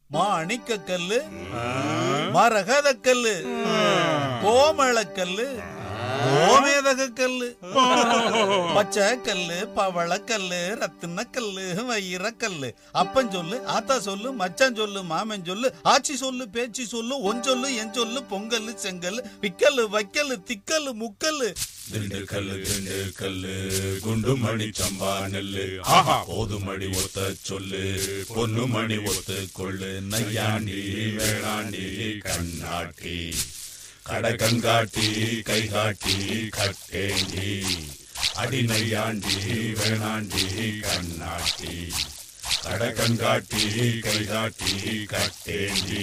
மாணிக்க கல்லு மரகத கல்லு கோமள கல்லு கோமேதக கல்லு பச்சை கல்லு பவள கல்லு ரத்தின கல்லு வைர கல்லு அப்பன் சொல்லு ஆத்தா சொல்லு மச்சான் சொல்லு மாமன் சொல்லு ஆச்சி சொல்லு பேச்சி சொல்லு ஒன் சொல்லு என் சொல்லு பொங்கல் செங்கல் விக்கல்லு வைக்கல்லு திக்கல்லு முக்கல்லு திண்டுக்கல்லு திண்டுக்கல்லு குண்டு மணி சம்பா நெல்லு ஆஹா போதுமணி ஒத்த சொல்லு பொண்ணு மணி ஒத்து கொள்ளு நையாண்டி வேளாண்டி கண்ணாட்டி கடை கண்காட்டி கை காட்டி கட்டேண்டி அடி நையாண்டி வேணாண்டி கண்ணாட்டி கடை கண்காட்டி கை காட்டி கட்டேண்டி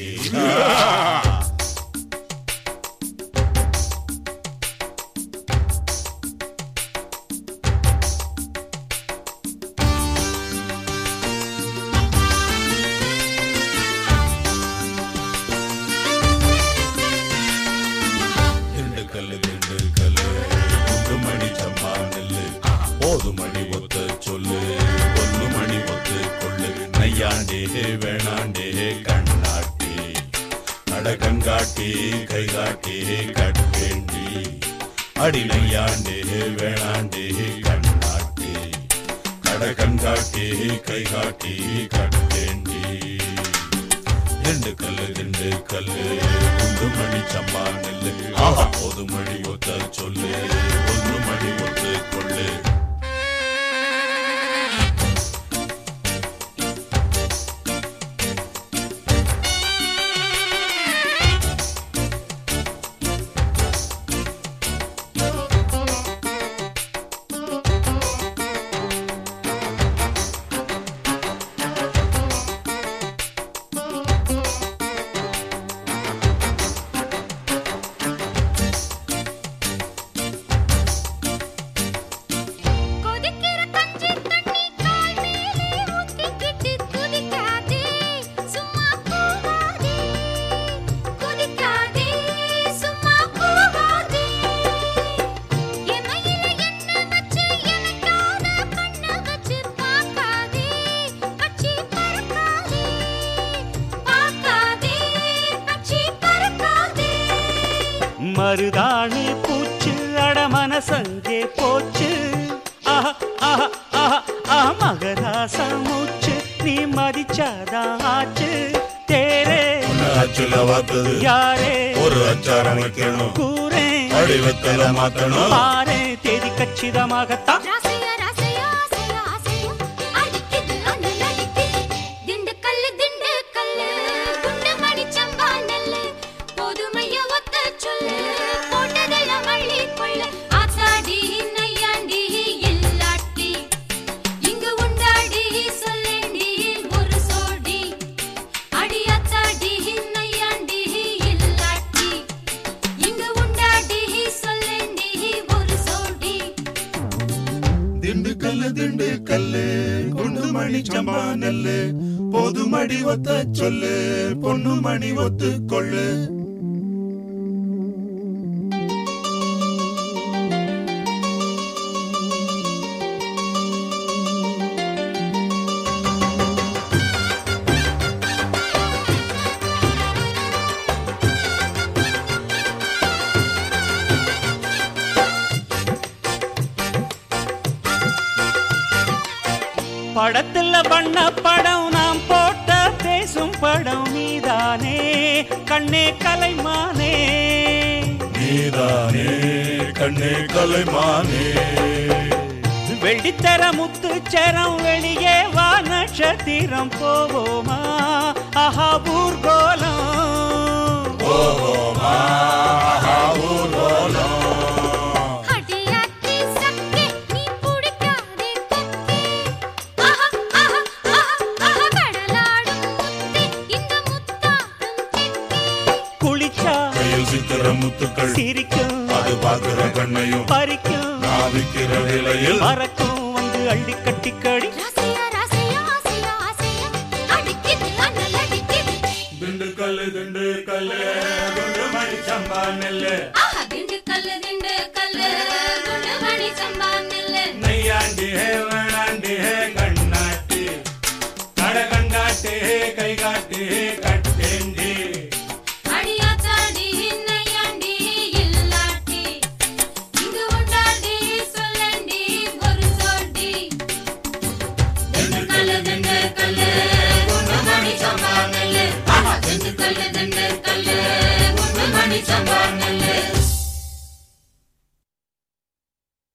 திண்டுக்கல்லு திண்டுக்கல்லு குண்டு மணி சம்பா நெல்லு போது மணி ஒத்த சொல்லு பொண்ணு மணி ஒத்து கொள்ளு நையாண்டே வேணாண்டே கண்ணாட்டி கட கண்காட்டி கை காட்டி கட்டேண்டி அடி நையாண்டே வேணாண்டே கண்ணாட்டி கட கண்காட்டி கை காட்டி கட்டேண்டி ரெண்டு கல்லு ரெண்டு கல்லு குண்டு மணி சம்பா நெல்லு ஆஹா பொது மணி ஒத்த சொல்லு ஒன்று மணி ஒத்து கொள்ளு கொதிக்கிற கஞ்சி தண்ணி கால் மேலே ஊத்திக்கிட்டு குதிக்காதே சும்மா கூவாதே குதிக்காதே சும்மா கூவாதே எமையில என்ன வச்சு எனக்கான கண்ண வச்சு பார்க்காதே பச்சி பறக்காதே பார்க்காதே பச்சி பறக்காதே மருதாணி பூச்சு அட மனசங்கே போச்சு ஆஹா ஆஹா ஆஹா ஆஹா மகராச மூச்சு நீ மதிச்சாதான் ஆச்சு தேரே அச்சுல வாக்குது யாரே ஒரு அச்சாரம் வைக்கணும் கூரே வடிவத்தல மாத்தணும் பாரே தேதி கச்சிதமாகத்தான் ராசையா ராசையா ஆசையா ஆசையா அடிக்குது அனல் அடிக்குது திண்டுக்கல்லு திண்டுக்கல்லு குண்டு மணி சம்பா நெல்லு பொதுமைய ஒத்த சொல்லு போட்டதெல்லாம் அள்ளி கொள்ள ஆத்தாடி நையாண்டி இல்லாட்டி இங்கு உண்டாடி சொல்லேண்டி ஒரு சோடி அடி ஆத்தாடி நையாண்டி இல்லாட்டி இங்கு உண்டாடி சொல்லேண்டி ஒரு சோடி திண்டுக்கல்லு திண்டுக்கல்லு குண்டு மணி சம்பா நெல்லு போது மடி ஒத்த சொல்லு பொண்ணு மணி ஒத்து கொள்ளு படத்துல பண்ண படம் நாம் போட்ட பேசும் படம் நீதானே கண்ணே கலைமானே நீதானே கண்ணே கலைமானே வெள்ளித்தர முத்துச்சரம் வெளியே வா நட்சத்திரம் போவோமா ஆஹா ஊர்கோலம் ஓஹோமா ஊர்வலம் அடியாத்தி சக்கே நீ புடிக்காதே கொக்கே ஆஹா ஆஹா ஆஹா ஆஹா கடலாடும் முத்தே இந்த முத்தாடும் தெக்கே குளிச்சா கையில் சித்திர முத்துக்கள் சிரிக்கும் அது பார்க்கிற கண்ணையும் பறிக்கும் நாவிக்கிற நிலையில் மறக்கும் வந்து அள்ளி கட்டிக்கடி ராசையா ராசையா ஆசையா ஆசையா அடிக்குது அனல் அடிக்குது திண்டுக்கல்லு திண்டுக்கல்லு குண்டு மணி சம்பா நெல்லு ஆஹா திண்டுக்கல்லு திண்டுக்கல்லு குண்டு மணி சம்பா நெல்லு நையாண்டி ஹே வேணாண்டி ஹே கண்ணாட்டி கட கண்டாட்டி கை காட்டி சம்பா